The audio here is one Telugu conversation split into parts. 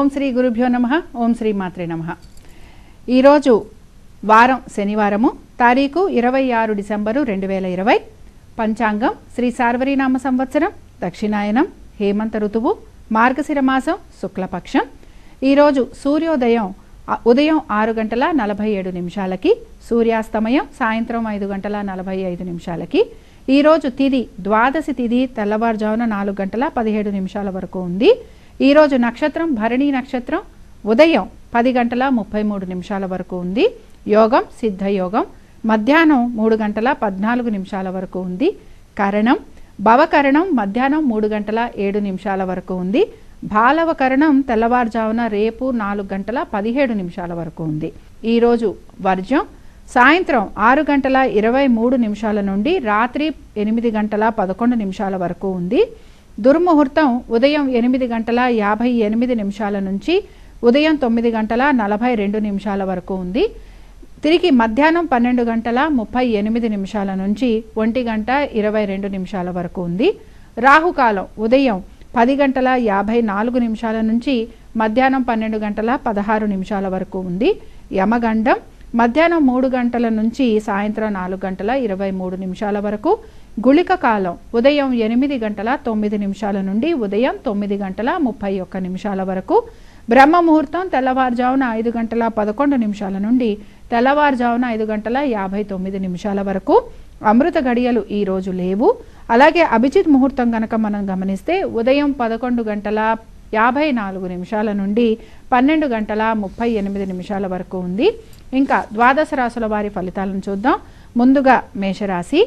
శ్రీ గురుభ్యో నమ ఓం శ్రీ మాత్రే నమ ఈరోజు వారం శనివారము తారీఖు ఇరవై ఆరు డిసెంబరు రెండు వేల ఇరవై పంచాంగం శ్రీ సార్వరీనామ సంవత్సరం దక్షిణాయనం హేమంత ఋతువు మార్గశిర మాసం శుక్లపక్షం ఈరోజు సూర్యోదయం ఆ, ఉదయం ఆరు గంటల నలభై ఏడు నిమిషాలకి సూర్యాస్తమయం సాయంత్రం ఐదు గంటల నలభై ఐదు నిమిషాలకి ఈరోజు తిది ద్వాదశి తిది తెల్లవారుజామున నాలుగు గంటల పదిహేడు నిమిషాల వరకు ఉంది ఈరోజు నక్షత్రం భరణి నక్షత్రం ఉదయం పది గంటల ముప్పై మూడు నిమిషాల వరకు ఉంది యోగం సిద్ధ యోగం మధ్యాహ్నం మూడు గంటల పద్నాలుగు నిమిషాల వరకు ఉంది కరణం భవకరణం మధ్యాహ్నం మూడు గంటల ఏడు నిమిషాల వరకు ఉంది బాలవకరణం తెల్లవారుజామున రేపు నాలుగు గంటల పదిహేడు నిమిషాల వరకు ఉంది ఈరోజు వర్జం సాయంత్రం ఆరు గంటల ఇరవై మూడు నిమిషాల నుండి రాత్రి ఎనిమిది గంటల పదకొండు నిమిషాల వరకు ఉంది దుర్ముహూర్తం ఉదయం ఎనిమిది గంటల యాభై ఎనిమిది నిమిషాల నుంచి ఉదయం తొమ్మిది గంటల నలభై రెండు నిమిషాల వరకు ఉంది తిరిగి మధ్యాహ్నం పన్నెండు గంటల ముప్పై ఎనిమిది నిమిషాల నుంచి ఒంటి గంట ఇరవై రెండు నిమిషాల వరకు ఉంది రాహుకాలం ఉదయం పది గంటల యాభై నాలుగు నిమిషాల నుంచి మధ్యాహ్నం పన్నెండు గంటల పదహారు నిమిషాల వరకు ఉంది యమగండం మధ్యాహ్నం మూడు గంటల నుంచి సాయంత్రం నాలుగు గంటల ఇరవై మూడు నిమిషాల వరకు గుళిక కాలం ఉదయం ఎనిమిది గంటల తొమ్మిది నిమిషాల నుండి ఉదయం తొమ్మిది గంటల ముప్పై ఒక్క నిమిషాల వరకు బ్రహ్మ ముహూర్తం తెల్లవారుజామున ఐదు గంటల పదకొండు నిమిషాల నుండి తెల్లవారుజామున ఐదు గంటల యాభై తొమ్మిది నిమిషాల వరకు అమృత గడియలు ఈ రోజు లేవు అలాగే అభిజిత్ ముహూర్తం కనుక మనం గమనిస్తే ఉదయం పదకొండు గంటల యాభై నాలుగు నిమిషాల నుండి పన్నెండు గంటల ముప్పై ఎనిమిది నిమిషాల వరకు ఉంది ఇంకా ద్వాదశ రాసుల వారి ఫలితాలను చూద్దాం ముందుగా మేషరాశి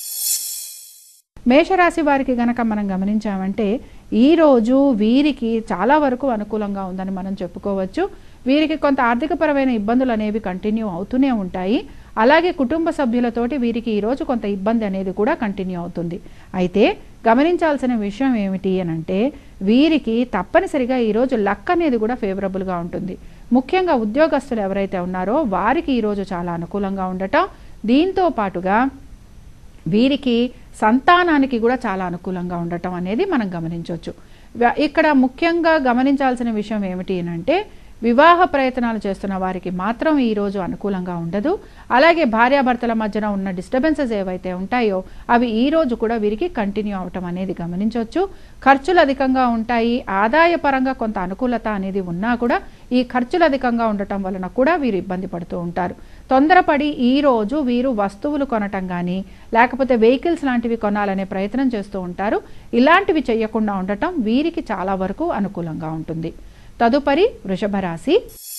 మేషరాశి వారికి గనక మనం గమనించామంటే ఈ రోజు వీరికి చాలా వరకు అనుకూలంగా ఉందని మనం చెప్పుకోవచ్చు వీరికి కొంత ఆర్థికపరమైన ఇబ్బందులు అనేవి కంటిన్యూ అవుతూనే ఉంటాయి అలాగే కుటుంబ సభ్యులతోటి వీరికి ఈరోజు కొంత ఇబ్బంది అనేది కూడా కంటిన్యూ అవుతుంది అయితే గమనించాల్సిన విషయం ఏమిటి అని అంటే వీరికి తప్పనిసరిగా ఈరోజు లక్ అనేది కూడా ఫేవరబుల్గా ఉంటుంది ముఖ్యంగా ఉద్యోగస్తులు ఎవరైతే ఉన్నారో వారికి ఈరోజు చాలా అనుకూలంగా ఉండటం దీంతో పాటుగా వీరికి సంతానానికి కూడా చాలా అనుకూలంగా ఉండటం అనేది మనం గమనించవచ్చు వ- ఇక్కడ ముఖ్యంగా గమనించాల్సిన విషయం ఏమిటి అని అంటే వివాహ ప్రయత్నాలు చేస్తున్న వారికి మాత్రం ఈ రోజు అనుకూలంగా ఉండదు అలాగే భార్యాభర్తల మధ్యన ఉన్న డిస్టర్బెన్సెస్ ఏవైతే ఉంటాయో అవి ఈ రోజు కూడా వీరికి కంటిన్యూ అవటం అనేది గమనించవచ్చు ఖర్చులు అధికంగా ఉంటాయి ఆదాయ పరంగా కొంత అనుకూలత అనేది ఉన్నా కూడా ఈ ఖర్చులు అధికంగా ఉండటం వలన కూడా వీరు ఇబ్బంది పడుతూ ఉంటారు తొందరపడి ఈ రోజు వీరు వస్తువులు కొనటం కానీ లేకపోతే వెహికల్స్ లాంటివి కొనాలనే ప్రయత్నం చేస్తూ ఉంటారు ఇలాంటివి చేయకుండా ఉండటం వీరికి చాలా వరకు అనుకూలంగా ఉంటుంది తదుపరి వృషభ రాశి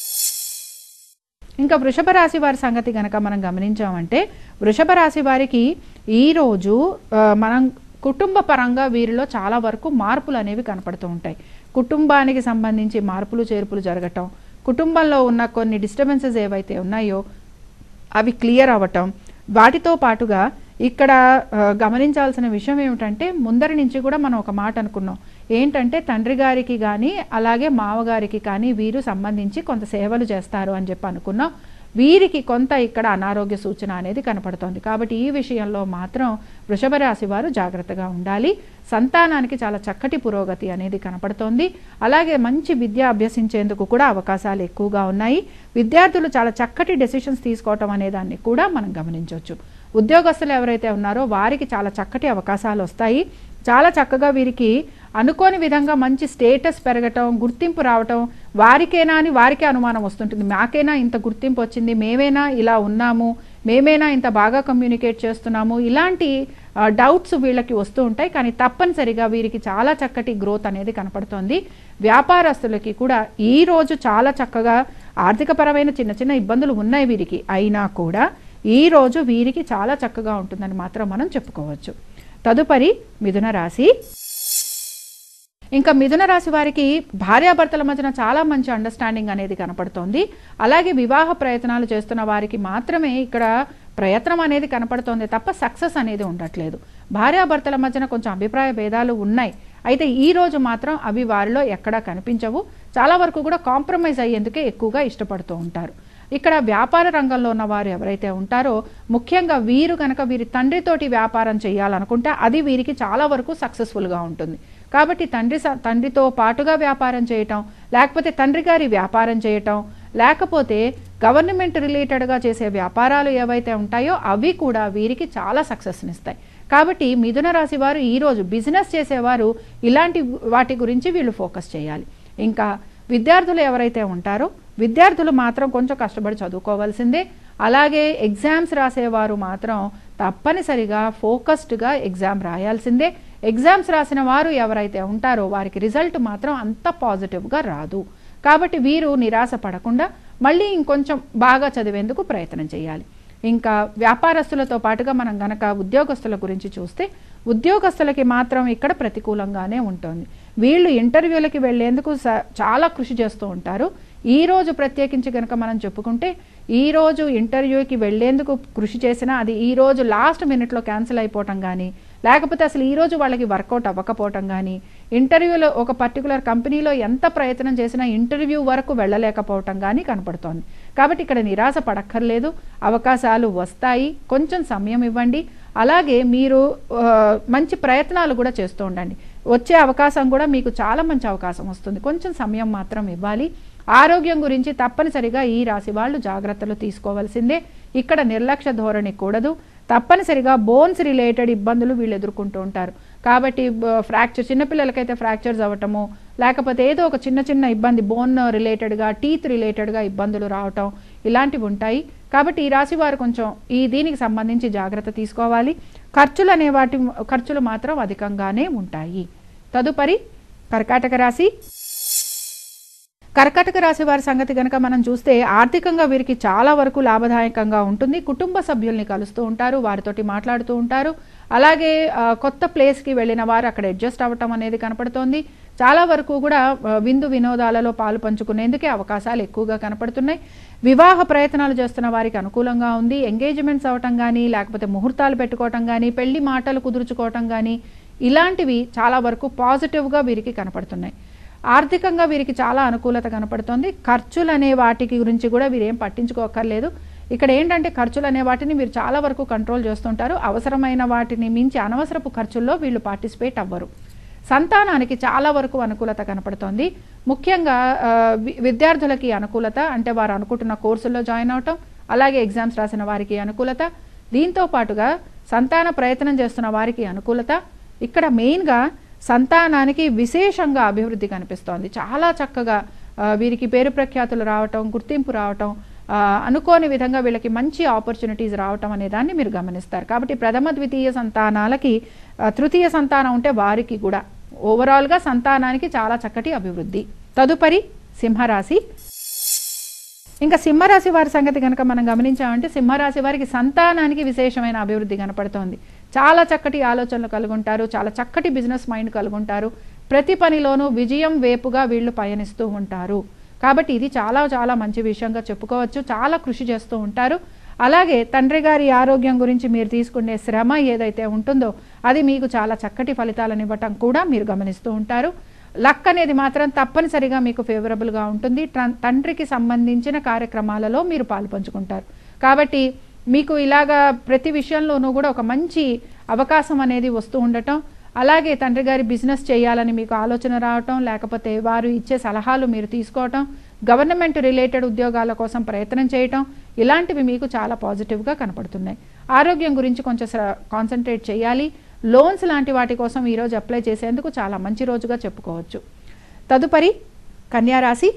ఇంకా వృషభ రాశి వారి సంగతి గనక మనం గమనించామంటే వృషభ రాశి వారికి ఈరోజు ఆ, మనం కుటుంబ పరంగా వీరిలో చాలా వరకు మార్పులు అనేవి కనపడుతూ ఉంటాయి కుటుంబానికి సంబంధించి మార్పులు చేర్పులు జరగటం కుటుంబంలో ఉన్న కొన్ని డిస్టర్బెన్సెస్ ఏవైతే ఉన్నాయో అవి క్లియర్ అవ్వటం వాటితో పాటుగా ఇక్కడ ఆ, గమనించాల్సిన విషయం ఏమిటంటే ముందరి నుంచి కూడా మనం ఒక మాట అనుకున్నాం ఏంటంటే తండ్రి గారికి కానీ అలాగే మామగారికి కానీ వీరు సంబంధించి కొంత సేవలు చేస్తారు అని చెప్పి అనుకున్నాం వీరికి కొంత ఇక్కడ అనారోగ్య సూచన అనేది కనపడుతోంది కాబట్టి ఈ విషయంలో మాత్రం వృషభ రాశి వారు జాగ్రత్తగా ఉండాలి సంతానానికి చాలా చక్కటి పురోగతి అనేది కనపడుతోంది అలాగే మంచి విద్య అభ్యసించేందుకు కూడా అవకాశాలు ఎక్కువగా ఉన్నాయి విద్యార్థులు చాలా చక్కటి డెసిషన్స్ తీసుకోవటం అనే దాన్ని కూడా మనం గమనించవచ్చు ఉద్యోగస్తులు ఎవరైతే ఉన్నారో వారికి చాలా చక్కటి అవకాశాలు వస్తాయి చాలా చక్కగా వీరికి అనుకోని విధంగా మంచి స్టేటస్ పెరగటం గుర్తింపు రావటం వారికేనా అని వారికే అనుమానం వస్తుంటుంది మాకేనా ఇంత గుర్తింపు వచ్చింది మేమేనా ఇలా ఉన్నాము మేమేనా ఇంత బాగా కమ్యూనికేట్ చేస్తున్నాము ఇలాంటి డౌట్స్ వీళ్ళకి వస్తూ ఉంటాయి కానీ తప్పనిసరిగా వీరికి చాలా చక్కటి గ్రోత్ అనేది కనపడుతోంది వ్యాపారస్తులకి కూడా ఈ రోజు చాలా చక్కగా ఆర్థికపరమైన చిన్న చిన్న ఇబ్బందులు ఉన్నాయి వీరికి అయినా కూడా ఈ రోజు వీరికి చాలా చక్కగా ఉంటుందని మాత్రం మనం చెప్పుకోవచ్చు తదుపరి మిథున రాశి ఇంకా మిథున రాశి వారికి భార్యాభర్తల మధ్యన చాలా మంచి అండర్స్టాండింగ్ అనేది కనపడుతోంది అలాగే వివాహ ప్రయత్నాలు చేస్తున్న వారికి మాత్రమే ఇక్కడ ప్రయత్నం అనేది కనపడుతోంది తప్ప సక్సెస్ అనేది ఉండట్లేదు భార్యాభర్తల మధ్యన కొంచెం అభిప్రాయ భేదాలు ఉన్నాయి అయితే ఈ రోజు మాత్రం అవి వారిలో ఎక్కడా కనిపించవు చాలా వరకు కూడా కాంప్రమైజ్ అయ్యేందుకే ఎక్కువగా ఇష్టపడుతూ ఉంటారు ఇక్కడ వ్యాపార రంగంలో ఉన్న వారు ఎవరైతే ఉంటారో ముఖ్యంగా వీరు కనుక వీరి తండ్రితోటి వ్యాపారం చేయాలనుకుంటే అది వీరికి చాలా వరకు సక్సెస్ఫుల్గా ఉంటుంది కాబట్టి తండ్రి స- తండ్రితో పాటుగా వ్యాపారం చేయటం లేకపోతే తండ్రి గారి వ్యాపారం చేయటం లేకపోతే గవర్నమెంట్ రిలేటెడ్గా చేసే వ్యాపారాలు ఏవైతే ఉంటాయో అవి కూడా వీరికి చాలా సక్సెస్ని ఇస్తాయి కాబట్టి మిథున రాశి వారు ఈరోజు బిజినెస్ చేసేవారు ఇలాంటి వాటి గురించి వీళ్ళు ఫోకస్ చేయాలి ఇంకా విద్యార్థులు ఎవరైతే ఉంటారో విద్యార్థులు మాత్రం కొంచెం కష్టపడి చదువుకోవాల్సిందే అలాగే ఎగ్జామ్స్ రాసేవారు మాత్రం తప్పనిసరిగా ఫోకస్డ్గా ఎగ్జామ్ రాయాల్సిందే ఎగ్జామ్స్ రాసిన వారు ఎవరైతే ఉంటారో వారికి రిజల్ట్ మాత్రం అంత పాజిటివ్గా రాదు కాబట్టి వీరు నిరాశ పడకుండా మళ్ళీ ఇంకొంచెం బాగా చదివేందుకు ప్రయత్నం చేయాలి ఇంకా వ్యాపారస్తులతో పాటుగా మనం గనక ఉద్యోగస్తుల గురించి చూస్తే ఉద్యోగస్తులకి మాత్రం ఇక్కడ ప్రతికూలంగానే ఉంటుంది వీళ్ళు ఇంటర్వ్యూలకి వెళ్ళేందుకు స- చాలా కృషి చేస్తూ ఉంటారు ఈ రోజు ప్రత్యేకించి కనుక మనం చెప్పుకుంటే ఈ రోజు ఇంటర్వ్యూకి వెళ్ళేందుకు కృషి చేసినా అది ఈ రోజు లాస్ట్ మినిట్లో క్యాన్సిల్ అయిపోవటం కానీ లేకపోతే అసలు ఈ రోజు వాళ్ళకి వర్కౌట్ అవ్వకపోవటం కానీ ఇంటర్వ్యూలో ఒక పర్టికులర్ కంపెనీలో ఎంత ప్రయత్నం చేసినా ఇంటర్వ్యూ వరకు వెళ్ళలేకపోవటం కానీ కనపడుతోంది కాబట్టి ఇక్కడ నిరాశ పడక్కర్లేదు అవకాశాలు వస్తాయి కొంచెం సమయం ఇవ్వండి అలాగే మీరు ఆ, మంచి ప్రయత్నాలు కూడా చేస్తూ ఉండండి వచ్చే అవకాశం కూడా మీకు చాలా మంచి అవకాశం వస్తుంది కొంచెం సమయం మాత్రం ఇవ్వాలి ఆరోగ్యం గురించి తప్పనిసరిగా ఈ రాశి వాళ్ళు జాగ్రత్తలు తీసుకోవాల్సిందే ఇక్కడ నిర్లక్ష్య ధోరణి కూడదు తప్పనిసరిగా బోన్స్ రిలేటెడ్ ఇబ్బందులు వీళ్ళు ఎదుర్కొంటూ ఉంటారు కాబట్టి ఫ్రాక్చర్ చిన్నపిల్లలకైతే ఫ్రాక్చర్స్ అవ్వటము లేకపోతే ఏదో ఒక చిన్న చిన్న ఇబ్బంది బోన్ రిలేటెడ్గా టీత్ రిలేటెడ్గా ఇబ్బందులు రావటం ఇలాంటివి ఉంటాయి కాబట్టి ఈ రాశి వారు కొంచెం ఈ దీనికి సంబంధించి జాగ్రత్త తీసుకోవాలి ఖర్చులు అనే వాటి ఖర్చులు మాత్రం అధికంగానే ఉంటాయి తదుపరి కర్కాటక రాశి కర్కాటక రాశి వారి సంగతి కనుక మనం చూస్తే ఆర్థికంగా వీరికి చాలా వరకు లాభదాయకంగా ఉంటుంది కుటుంబ సభ్యుల్ని కలుస్తూ ఉంటారు వారితోటి మాట్లాడుతూ ఉంటారు అలాగే ఆ, కొత్త ప్లేస్కి వెళ్ళిన వారు అక్కడ అడ్జస్ట్ అవ్వటం అనేది కనపడుతోంది చాలా వరకు కూడా ఆ, విందు వినోదాలలో పాలు పంచుకునేందుకే అవకాశాలు ఎక్కువగా కనపడుతున్నాయి వివాహ ప్రయత్నాలు చేస్తున్న వారికి అనుకూలంగా ఉంది ఎంగేజ్మెంట్స్ అవ్వటం కానీ లేకపోతే ముహూర్తాలు పెట్టుకోవటం కానీ పెళ్లి మాటలు కుదుర్చుకోవటం కానీ ఇలాంటివి చాలా వరకు పాజిటివ్గా వీరికి కనపడుతున్నాయి ఆర్థికంగా వీరికి చాలా అనుకూలత కనపడుతోంది ఖర్చులు అనే వాటికి గురించి కూడా వీరేం పట్టించుకోకర్లేదు ఇక్కడ ఏంటంటే ఖర్చులు అనే వాటిని మీరు చాలా వరకు కంట్రోల్ చేస్తుంటారు అవసరమైన వాటిని మించి అనవసరపు ఖర్చుల్లో వీళ్ళు పార్టిసిపేట్ అవ్వరు సంతానానికి చాలా వరకు అనుకూలత కనపడుతోంది ముఖ్యంగా ఆ, వి- విద్యార్థులకి అనుకూలత అంటే వారు అనుకుంటున్న కోర్సుల్లో జాయిన్ అవటం అలాగే ఎగ్జామ్స్ రాసిన వారికి అనుకూలత దీంతో పాటుగా సంతాన ప్రయత్నం చేస్తున్న వారికి అనుకూలత ఇక్కడ మెయిన్గా సంతానానికి విశేషంగా అభివృద్ధి కనిపిస్తోంది చాలా చక్కగా ఆ, వీరికి పేరు ప్రఖ్యాతులు రావటం గుర్తింపు రావటం ఆ, అనుకోని విధంగా వీళ్ళకి మంచి ఆపర్చునిటీస్ రావటం అనే దాన్ని మీరు గమనిస్తారు కాబట్టి ప్రథమ ద్వితీయ సంతానాలకి ఆ, తృతీయ సంతానం ఉంటే వారికి కూడా ఓవరాల్గా సంతానానికి చాలా చక్కటి అభివృద్ధి తదుపరి సింహరాశి ఇంకా సింహరాశి వారి సంగతి కనుక మనం గమనించామంటే సింహరాశి వారికి సంతానానికి విశేషమైన అభివృద్ధి కనపడుతోంది చాలా చక్కటి ఆలోచనలు కలుగుంటారు చాలా చక్కటి బిజినెస్ మైండ్ కలుగుంటారు ప్రతి పనిలోనూ విజయం వేపుగా వీళ్ళు పయనిస్తూ ఉంటారు కాబట్టి ఇది చాలా చాలా మంచి విషయంగా చెప్పుకోవచ్చు చాలా కృషి చేస్తూ ఉంటారు అలాగే తండ్రి గారి ఆరోగ్యం గురించి మీరు తీసుకునే శ్రమ ఏదైతే ఉంటుందో అది మీకు చాలా చక్కటి ఫలితాలను ఇవ్వటం కూడా మీరు గమనిస్తూ ఉంటారు లక్ అనేది మాత్రం తప్పనిసరిగా మీకు ఫేవరబుల్గా ఉంటుంది ట్ర- తండ్రికి సంబంధించిన కార్యక్రమాలలో మీరు పాలు పంచుకుంటారు కాబట్టి మీకు ఇలాగా ప్రతి విషయంలోనూ కూడా ఒక మంచి అవకాశం అనేది వస్తూ ఉండటం అలాగే తండ్రి గారి బిజినెస్ చేయాలని మీకు ఆలోచన రావటం లేకపోతే వారు ఇచ్చే సలహాలు మీరు తీసుకోవటం గవర్నమెంట్ రిలేటెడ్ ఉద్యోగాల కోసం ప్రయత్నం చేయటం ఇలాంటివి మీకు చాలా పాజిటివ్గా కనపడుతున్నాయి ఆరోగ్యం గురించి కొంచెం కాన్సన్ట్రేట్ చేయాలి లోన్స్ లాంటి వాటి కోసం ఈరోజు అప్లై చేసేందుకు చాలా మంచి రోజుగా చెప్పుకోవచ్చు తదుపరి కన్యారాశి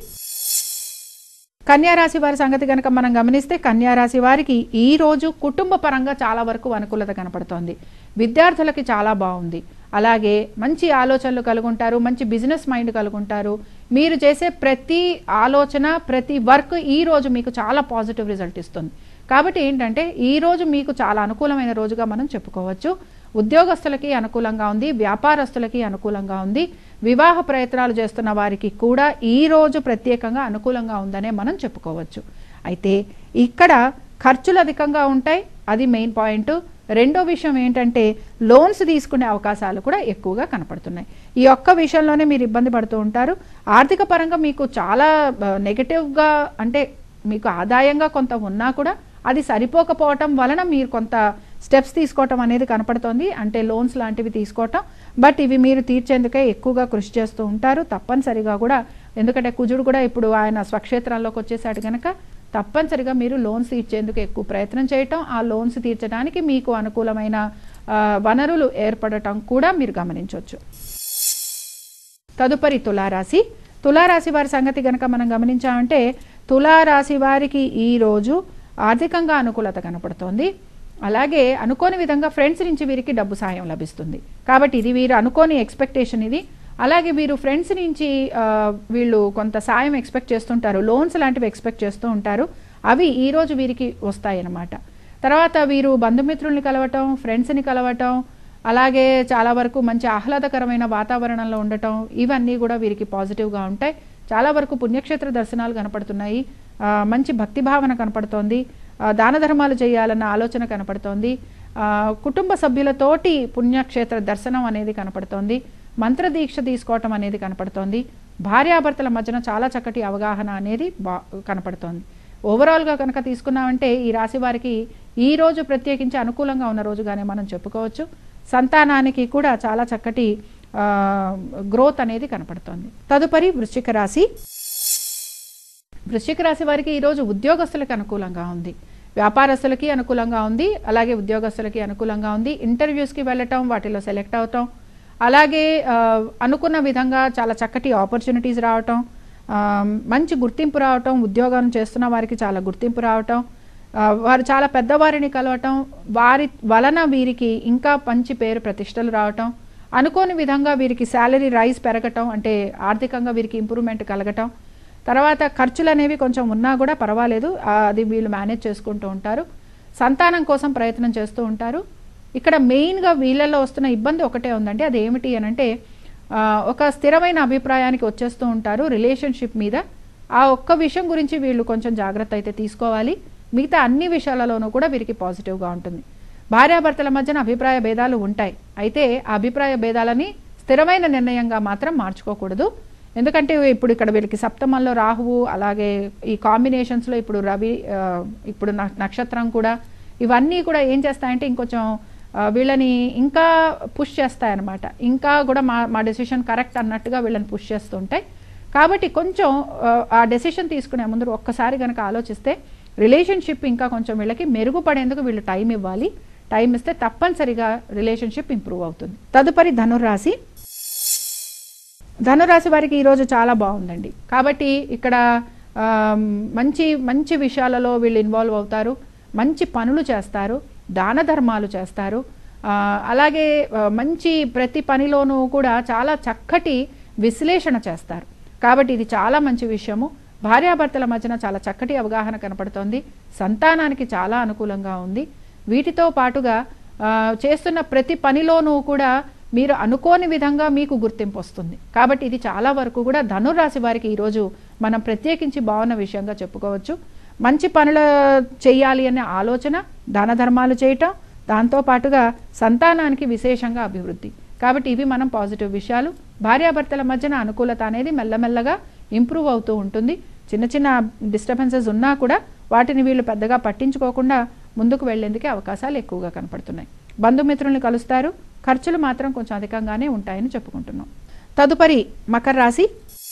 కన్యారాశి వారి సంగతి కనుక మనం గమనిస్తే కన్యారాశి వారికి ఈ రోజు కుటుంబ పరంగా చాలా వరకు అనుకూలత కనపడుతోంది విద్యార్థులకి చాలా బాగుంది అలాగే మంచి ఆలోచనలు కలుగుంటారు మంచి బిజినెస్ మైండ్ కలుగుంటారు మీరు చేసే ప్రతి ఆలోచన ప్రతి వర్క్ ఈ రోజు మీకు చాలా పాజిటివ్ రిజల్ట్ ఇస్తుంది కాబట్టి ఏంటంటే ఈ రోజు మీకు చాలా అనుకూలమైన రోజుగా మనం చెప్పుకోవచ్చు ఉద్యోగస్తులకి అనుకూలంగా ఉంది వ్యాపారస్తులకి అనుకూలంగా ఉంది వివాహ ప్రయత్నాలు చేస్తున్న వారికి కూడా ఈ రోజు ప్రత్యేకంగా అనుకూలంగా ఉందనే మనం చెప్పుకోవచ్చు అయితే ఇక్కడ ఖర్చులు అధికంగా ఉంటాయి అది మెయిన్ పాయింట్ రెండో విషయం ఏంటంటే లోన్స్ తీసుకునే అవకాశాలు కూడా ఎక్కువగా కనపడుతున్నాయి ఈ ఒక్క విషయంలోనే మీరు ఇబ్బంది పడుతూ ఉంటారు ఆర్థిక పరంగా మీకు చాలా ఆ, నెగటివ్గా అంటే మీకు ఆదాయంగా కొంత ఉన్నా కూడా అది సరిపోకపోవటం వలన మీరు కొంత స్టెప్స్ తీసుకోవటం అనేది కనపడుతోంది అంటే లోన్స్ లాంటివి తీసుకోవటం బట్ ఇవి మీరు తీర్చేందుకే ఎక్కువగా కృషి చేస్తూ ఉంటారు తప్పనిసరిగా కూడా ఎందుకంటే కుజుడు కూడా ఇప్పుడు ఆయన స్వక్షేత్రంలోకి వచ్చేసాడు కనుక తప్పనిసరిగా మీరు లోన్స్ తీర్చేందుకు ఎక్కువ ప్రయత్నం చేయటం ఆ లోన్స్ తీర్చడానికి మీకు అనుకూలమైన ఆ, వనరులు ఏర్పడటం కూడా మీరు గమనించవచ్చు తదుపరి తులారాశి తులారాశి వారి సంగతి గనక మనం గమనించామంటే తులారాశి వారికి ఈ రోజు ఆర్థికంగా అనుకూలత కనపడుతోంది అలాగే అనుకోని విధంగా ఫ్రెండ్స్ నుంచి వీరికి డబ్బు సాయం లభిస్తుంది కాబట్టి ఇది వీరు అనుకోని ఎక్స్పెక్టేషన్ ఇది అలాగే వీరు ఫ్రెండ్స్ నుంచి ఆ, వీళ్ళు కొంత సాయం ఎక్స్పెక్ట్ చేస్తుంటారు లోన్స్ లాంటివి ఎక్స్పెక్ట్ చేస్తూ ఉంటారు అవి ఈ రోజు వీరికి వస్తాయన్నమాట తర్వాత వీరు బంధుమిత్రుల్ని కలవటం ఫ్రెండ్స్ని కలవటం అలాగే చాలా వరకు మంచి ఆహ్లాదకరమైన వాతావరణంలో ఉండటం ఇవన్నీ కూడా వీరికి పాజిటివ్గా ఉంటాయి చాలా వరకు పుణ్యక్షేత్ర దర్శనాలు కనపడుతున్నాయి ఆ, మంచి భక్తి భావన కనపడుతోంది ఆ, దాన ధర్మాలు చేయాలన్న ఆలోచన కనపడుతోంది ఆ, కుటుంబ సభ్యులతోటి పుణ్యక్షేత్ర దర్శనం అనేది కనపడుతోంది మంత్రదీక్ష తీసుకోవటం అనేది కనపడుతోంది భార్యాభర్తల మధ్యన చాలా చక్కటి అవగాహన అనేది బా కనపడుతోంది ఓవరాల్గా కనుక తీసుకున్నామంటే ఈ రాశి వారికి ఈ రోజు ప్రత్యేకించి అనుకూలంగా ఉన్న రోజుగానే మనం చెప్పుకోవచ్చు సంతానానికి కూడా చాలా చక్కటి గ్రోత్ అనేది కనపడుతోంది తదుపరి వృశ్చిక రాశి వృశ్చిక రాశి వారికి ఈరోజు ఉద్యోగస్తులకి అనుకూలంగా ఉంది వ్యాపారస్తులకి అనుకూలంగా ఉంది అలాగే ఉద్యోగస్తులకి అనుకూలంగా ఉంది ఇంటర్వ్యూస్కి వెళ్ళటం వాటిలో సెలెక్ట్ అవటం అలాగే ఆ, అనుకున్న విధంగా చాలా చక్కటి ఆపర్చునిటీస్ రావటం ఆ, మంచి గుర్తింపు రావటం ఉద్యోగం చేస్తున్న వారికి చాలా గుర్తింపు రావటం ఆ, వారు చాలా పెద్దవారిని కలవటం వారి వలన వీరికి ఇంకా మంచి పేరు ప్రతిష్టలు రావటం అనుకోని విధంగా వీరికి శాలరీ రైజ్ పెరగటం అంటే ఆర్థికంగా వీరికి ఇంప్రూవ్మెంట్ కలగటం తర్వాత ఖర్చులు అనేవి కొంచెం ఉన్నా కూడా పర్వాలేదు ఆ, అది వీళ్ళు మేనేజ్ చేసుకుంటూ ఉంటారు సంతానం కోసం ప్రయత్నం చేస్తూ ఉంటారు ఇక్కడ మెయిన్గా వీళ్ళల్లో వస్తున్న ఇబ్బంది ఒకటే ఉందండి అది ఏమిటి అని అంటే ఆ, ఒక స్థిరమైన అభిప్రాయానికి వచ్చేస్తూ ఉంటారు రిలేషన్షిప్ మీద ఆ ఒక్క విషయం గురించి వీళ్ళు కొంచెం జాగ్రత్త అయితే తీసుకోవాలి మిగతా అన్ని విషయాలలోనూ కూడా వీరికి పాజిటివ్గా ఉంటుంది భార్యాభర్తల మధ్యన అభిప్రాయ భేదాలు ఉంటాయి అయితే ఆ అభిప్రాయ భేదాలని స్థిరమైన నిర్ణయంగా మాత్రం మార్చుకోకూడదు ఎందుకంటే ఇప్పుడు ఇక్కడ వీళ్ళకి సప్తమంలో రాహువు అలాగే ఈ కాంబినేషన్స్లో ఇప్పుడు రవి ఆ, ఇప్పుడు న- నక్షత్రం కూడా ఇవన్నీ కూడా ఏం చేస్తాయంటే ఇంకొంచెం ఆ, వీళ్ళని ఇంకా పుష్ చేస్తాయన్నమాట ఇంకా కూడా మా మా డెసిషన్ కరెక్ట్ అన్నట్టుగా వీళ్ళని పుష్ చేస్తుంటాయి కాబట్టి కొంచెం ఆ, ఆ డెసిషన్ తీసుకునే ముందు ఒక్కసారి కనుక ఆలోచిస్తే రిలేషన్షిప్ ఇంకా కొంచెం వీళ్ళకి మెరుగుపడేందుకు వీళ్ళు టైం ఇవ్వాలి టైం ఇస్తే తప్పనిసరిగా రిలేషన్షిప్ ఇంప్రూవ్ అవుతుంది తదుపరి ధనుర్రాశి ధనురాశి వారికి ఈరోజు చాలా బాగుందండి కాబట్టి ఇక్కడ ఆమ్, మంచి మంచి విషయాలలో వీళ్ళు ఇన్వాల్వ్ అవుతారు మంచి పనులు చేస్తారు దాన ధర్మాలు చేస్తారు ఆ, అలాగే ఆ, మంచి ప్రతి పనిలోనూ కూడా చాలా చక్కటి విశ్లేషణ చేస్తారు కాబట్టి ఇది చాలా మంచి విషయము భార్యాభర్తల మధ్యన చాలా చక్కటి అవగాహన కనపడుతోంది సంతానానికి చాలా అనుకూలంగా ఉంది వీటితో పాటుగా ఆ, చేస్తున్న ప్రతి పనిలోనూ కూడా మీరు అనుకోని విధంగా మీకు గుర్తింపు వస్తుంది కాబట్టి ఇది చాలా వరకు కూడా ధనుర్రాశి వారికి ఈరోజు మనం ప్రత్యేకించి బాగున్న విషయంగా చెప్పుకోవచ్చు మంచి పనులు చేయాలి అనే ఆలోచన దాన ధర్మాలు చేయటం దాంతో పాటుగా సంతానానికి విశేషంగా అభివృద్ధి కాబట్టి ఇవి మనం పాజిటివ్ విషయాలు భార్యాభర్తల మధ్యన అనుకూలత అనేది మెల్లమెల్లగా ఇంప్రూవ్ అవుతూ ఉంటుంది చిన్న చిన్న డిస్టర్బెన్సెస్ ఉన్నా కూడా వాటిని వీళ్ళు పెద్దగా పట్టించుకోకుండా ముందుకు వెళ్లేందుకే అవకాశాలు ఎక్కువగా కనపడుతున్నాయి బంధుమిత్రుల్ని కలుస్తారు ఖర్చులు మాత్రం కొంచెం అధికంగానే ఉంటాయని చెప్పుకుంటున్నాం తదుపరి మకర రాశి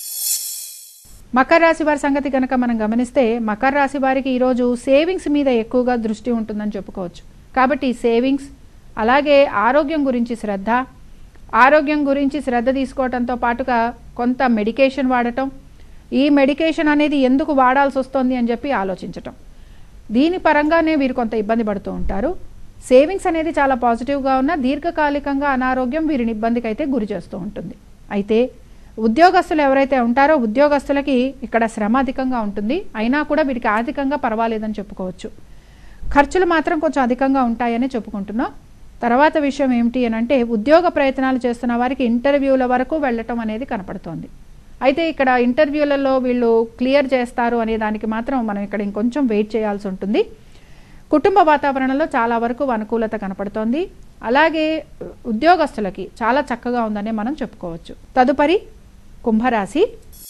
మకర రాశి వారి సంగతి కనుక మనం గమనిస్తే మకర రాశి వారికి ఈరోజు సేవింగ్స్ మీద ఎక్కువగా దృష్టి ఉంటుందని చెప్పుకోవచ్చు కాబట్టి సేవింగ్స్ అలాగే ఆరోగ్యం గురించి శ్రద్ధ ఆరోగ్యం గురించి శ్రద్ధ తీసుకోవడంతో పాటుగా కొంత మెడికేషన్ వాడటం ఈ మెడికేషన్ అనేది ఎందుకు వాడాల్సి వస్తుంది అని చెప్పి ఆలోచించటం దీని పరంగానే వీరు కొంత ఇబ్బంది పడుతూ ఉంటారు సేవింగ్స్ అనేది చాలా పాజిటివ్గా ఉన్న దీర్ఘకాలికంగా అనారోగ్యం వీరిని ఇబ్బందికి అయితే గురి చేస్తూ ఉంటుంది అయితే ఉద్యోగస్తులు ఎవరైతే ఉంటారో ఉద్యోగస్తులకి ఇక్కడ శ్రమ అధికంగా ఉంటుంది అయినా కూడా వీరికి ఆర్థికంగా పర్వాలేదని చెప్పుకోవచ్చు ఖర్చులు మాత్రం కొంచెం అధికంగా ఉంటాయని చెప్పుకుంటున్నాం తర్వాత విషయం ఏమిటి అని అంటే ఉద్యోగ ప్రయత్నాలు చేస్తున్న వారికి ఇంటర్వ్యూల వరకు వెళ్ళటం అనేది కనపడుతోంది అయితే ఇక్కడ ఇంటర్వ్యూలలో వీళ్ళు క్లియర్ చేస్తారు అనే దానికి మాత్రం మనం ఇక్కడ ఇంకొంచెం వెయిట్ చేయాల్సి ఉంటుంది కుటుంబ వాతావరణంలో చాలా వరకు అనుకూలత కనపడుతోంది అలాగే ఉద్యోగస్తులకి చాలా చక్కగా ఉందని మనం చెప్పుకోవచ్చు తదుపరి కుంభరాశి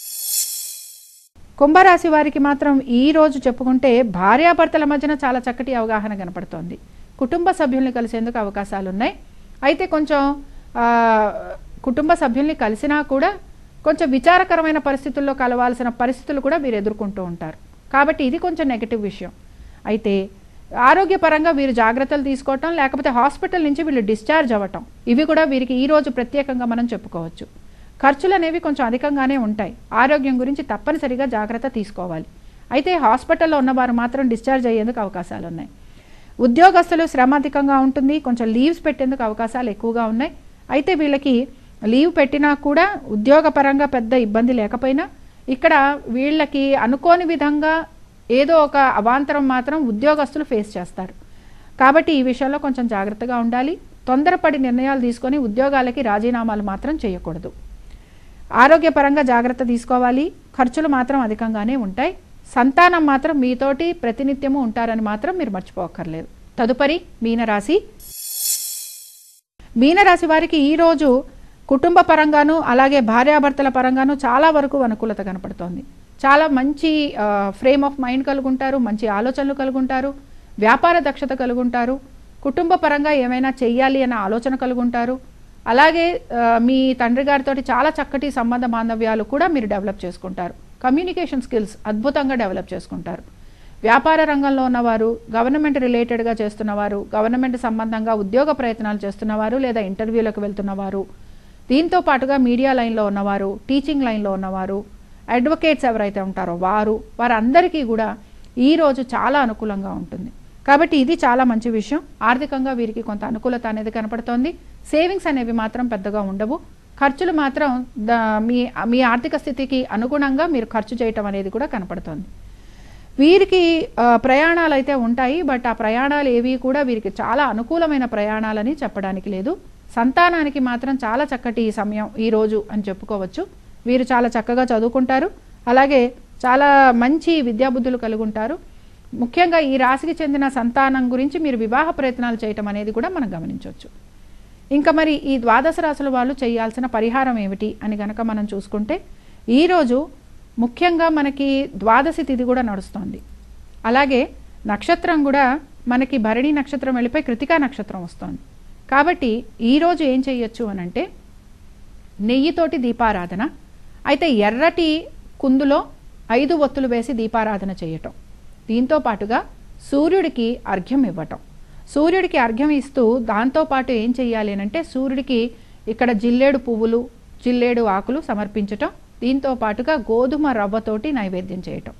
కుంభరాశి వారికి మాత్రం ఈ రోజు చెప్పుకుంటే భార్యాభర్తల మధ్యన చాలా చక్కటి అవగాహన కనపడుతోంది కుటుంబ సభ్యుల్ని కలిసేందుకు అవకాశాలు ఉన్నాయి అయితే కొంచెం ఆ, కుటుంబ సభ్యుల్ని కలిసినా కూడా కొంచెం విచారకరమైన పరిస్థితుల్లో కలవాల్సిన పరిస్థితులు కూడా మీరు ఎదుర్కొంటూ ఉంటారు కాబట్టి ఇది కొంచెం నెగటివ్ విషయం అయితే ఆరోగ్యపరంగా వీరు జాగ్రత్తలు తీసుకోవటం లేకపోతే హాస్పిటల్ నుంచి వీళ్ళు డిశ్చార్జ్ అవ్వటం ఇవి కూడా వీరికి ఈ రోజు ప్రత్యేకంగా మనం చెప్పుకోవచ్చు ఖర్చులు అనేవి కొంచెం అధికంగానే ఉంటాయి ఆరోగ్యం గురించి తప్పనిసరిగా జాగ్రత్త తీసుకోవాలి అయితే హాస్పిటల్లో ఉన్నవారు మాత్రం డిశ్చార్జ్ అయ్యేందుకు అవకాశాలు ఉన్నాయి ఉద్యోగస్తులు శ్రమ అధికంగా ఉంటుంది కొంచెం లీవ్స్ పెట్టేందుకు అవకాశాలు ఎక్కువగా ఉన్నాయి అయితే వీళ్ళకి లీవ్ పెట్టినా కూడా ఉద్యోగపరంగా పెద్ద ఇబ్బంది లేకపోయినా ఇక్కడ వీళ్ళకి అనుకోని విధంగా ఏదో ఒక అవాంతరం మాత్రం ఉద్యోగస్తులు ఫేస్ చేస్తారు కాబట్టి ఈ విషయంలో కొంచెం జాగ్రత్తగా ఉండాలి తొందరపడి నిర్ణయాలు తీసుకొని ఉద్యోగాలకి రాజీనామాలు మాత్రం చేయకూడదు ఆరోగ్యపరంగా జాగ్రత్త తీసుకోవాలి ఖర్చులు మాత్రం అధికంగానే ఉంటాయి సంతానం మాత్రం మీతోటి ప్రతినిత్యము ఉంటారని మాత్రం మీరు మర్చిపోక్కర్లేదు తదుపరి మీనరాశి మీనరాశి వారికి ఈరోజు కుటుంబ పరంగాను అలాగే భార్యాభర్తల పరంగాను చాలా వరకు అనుకూలత కనపడుతోంది చాలా మంచి ఫ్రేమ్ ఆఫ్ మైండ్ కలుగుంటారు మంచి ఆలోచనలు కలుగుంటారు వ్యాపార దక్షత కలుగుంటారు కుటుంబ పరంగా ఏమైనా చెయ్యాలి అన్న ఆలోచన కలుగుంటారు అలాగే ఆ, మీ తండ్రి గారితో చాలా చక్కటి సంబంధ బాంధవ్యాలు కూడా మీరు డెవలప్ చేసుకుంటారు కమ్యూనికేషన్ స్కిల్స్ అద్భుతంగా డెవలప్ చేసుకుంటారు వ్యాపార రంగంలో ఉన్నవారు గవర్నమెంట్ రిలేటెడ్గా చేస్తున్నవారు గవర్నమెంట్ సంబంధంగా ఉద్యోగ ప్రయత్నాలు చేస్తున్నవారు లేదా ఇంటర్వ్యూలకు వెళ్తున్నవారు దీంతో పాటుగా మీడియా లైన్లో ఉన్నవారు టీచింగ్ లైన్లో ఉన్నవారు అడ్వకేట్స్ ఎవరైతే ఉంటారో వారు వారందరికీ కూడా ఈ రోజు చాలా అనుకూలంగా ఉంటుంది కాబట్టి ఇది చాలా మంచి విషయం ఆర్థికంగా వీరికి కొంత అనుకూలత అనేది కనపడుతోంది సేవింగ్స్ అనేవి మాత్రం పెద్దగా ఉండవు ఖర్చులు మాత్రం ద- మీ మీ ఆర్థిక స్థితికి అనుగుణంగా మీరు ఖర్చు చేయటం అనేది కూడా కనపడుతోంది వీరికి ఆ, ప్రయాణాలు అయితే ఉంటాయి బట్ ఆ ప్రయాణాలు ఏవి కూడా వీరికి చాలా అనుకూలమైన ప్రయాణాలని చెప్పడానికి లేదు సంతానానికి మాత్రం చాలా చక్కటి సమయం ఈ రోజు అని చెప్పుకోవచ్చు వీరు చాలా చక్కగా చదువుకుంటారు అలాగే చాలా మంచి విద్యాబుద్ధులు కలిగి ఉంటారు ముఖ్యంగా ఈ రాశికి చెందిన సంతానం గురించి మీరు వివాహ ప్రయత్నాలు చేయటం అనేది కూడా మనం గమనించవచ్చు ఇంకా మరి ఈ ద్వాదశ రాశుల వాళ్ళు చేయాల్సిన పరిహారం ఏమిటి అని గనక మనం చూసుకుంటే ఈరోజు ముఖ్యంగా మనకి ద్వాదశి తిథి కూడా నడుస్తోంది అలాగే నక్షత్రం కూడా మనకి భరణి నక్షత్రం వెళ్ళిపోయి కృతికా నక్షత్రం వస్తోంది కాబట్టి ఈరోజు ఏం చెయ్యొచ్చు అని అంటే నెయ్యితోటి దీపారాధన అయితే ఎర్రటి కుందులో ఐదు ఒత్తులు వేసి దీపారాధన చేయటం దీంతో పాటుగా సూర్యుడికి అర్ఘ్యం ఇవ్వటం సూర్యుడికి అర్ఘ్యం ఇస్తూ దాంతోపాటు ఏం చెయ్యాలి అని అంటే సూర్యుడికి ఇక్కడ జిల్లేడు పువ్వులు జిల్లేడు ఆకులు సమర్పించటం దీంతో పాటుగా గోధుమ రవ్వతోటి నైవేద్యం చేయటం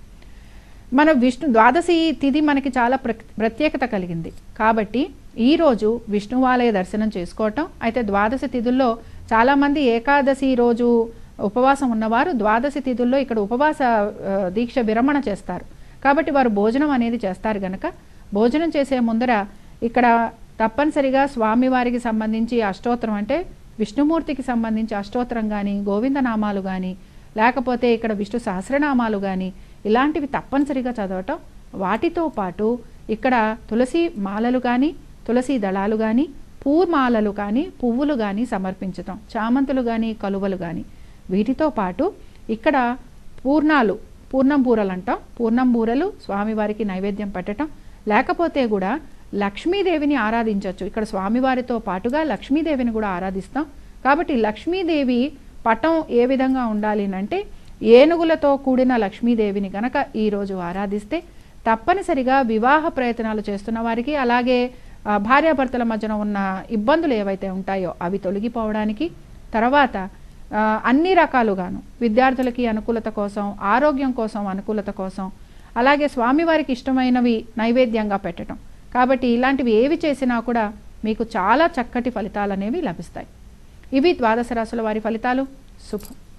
మన విష్ణు ద్వాదశి తిథి మనకి చాలా ప్ర- ప్రత్యేకత కలిగింది కాబట్టి ఈరోజు విష్ణువాలయ దర్శనం చేసుకోవటం అయితే ద్వాదశి తిథుల్లో చాలామంది ఏకాదశి రోజు ఉపవాసం ఉన్నవారు ద్వాదశి తిథుల్లో ఇక్కడ ఉపవాస ఆ, దీక్ష విరమణ చేస్తారు కాబట్టి వారు భోజనం అనేది చేస్తారు గనక భోజనం చేసే ముందర ఇక్కడ తప్పనిసరిగా స్వామివారికి సంబంధించి అష్టోత్తరం అంటే విష్ణుమూర్తికి సంబంధించి అష్టోత్తరం కానీ గోవిందనామాలు కానీ లేకపోతే ఇక్కడ విష్ణు సహస్రనామాలు కానీ ఇలాంటివి తప్పనిసరిగా చదవటం వాటితో పాటు ఇక్కడ తులసి మాలలు కానీ తులసి దళాలు కానీ పూమాలలు కానీ పువ్వులు కానీ సమర్పించటం చామంతులు కానీ కలువలు కానీ వీటితో పాటు ఇక్కడ పూర్ణాలు పూర్ణం బూరలు అంటాం పూర్ణం బూరలు స్వామివారికి నైవేద్యం పెట్టటం లేకపోతే కూడా లక్ష్మీదేవిని ఆరాధించవచ్చు ఇక్కడ స్వామివారితో పాటుగా లక్ష్మీదేవిని కూడా ఆరాధిస్తాం కాబట్టి లక్ష్మీదేవి పటం ఏ విధంగా ఉండాలి అంటే ఏనుగులతో కూడిన లక్ష్మీదేవిని గనక ఈరోజు ఆరాధిస్తే తప్పనిసరిగా వివాహ ప్రయత్నాలు చేస్తున్న వారికి అలాగే ఆ, భార్యాభర్తల మధ్యన ఉన్న ఇబ్బందులు ఏవైతే ఉంటాయో అవి తొలగిపోవడానికి తర్వాత ఆ, అన్ని రకాలుగాను విద్యార్థులకి అనుకూలత కోసం ఆరోగ్యం కోసం అనుకూలత కోసం అలాగే స్వామివారికి ఇష్టమైనవి నైవేద్యంగా పెట్టడం కాబట్టి ఇలాంటివి ఏవి చేసినా కూడా మీకు చాలా చక్కటి ఫలితాలు అనేవి లభిస్తాయి ఇవి ద్వాదశ రాశుల వారి ఫలితాలు శుభం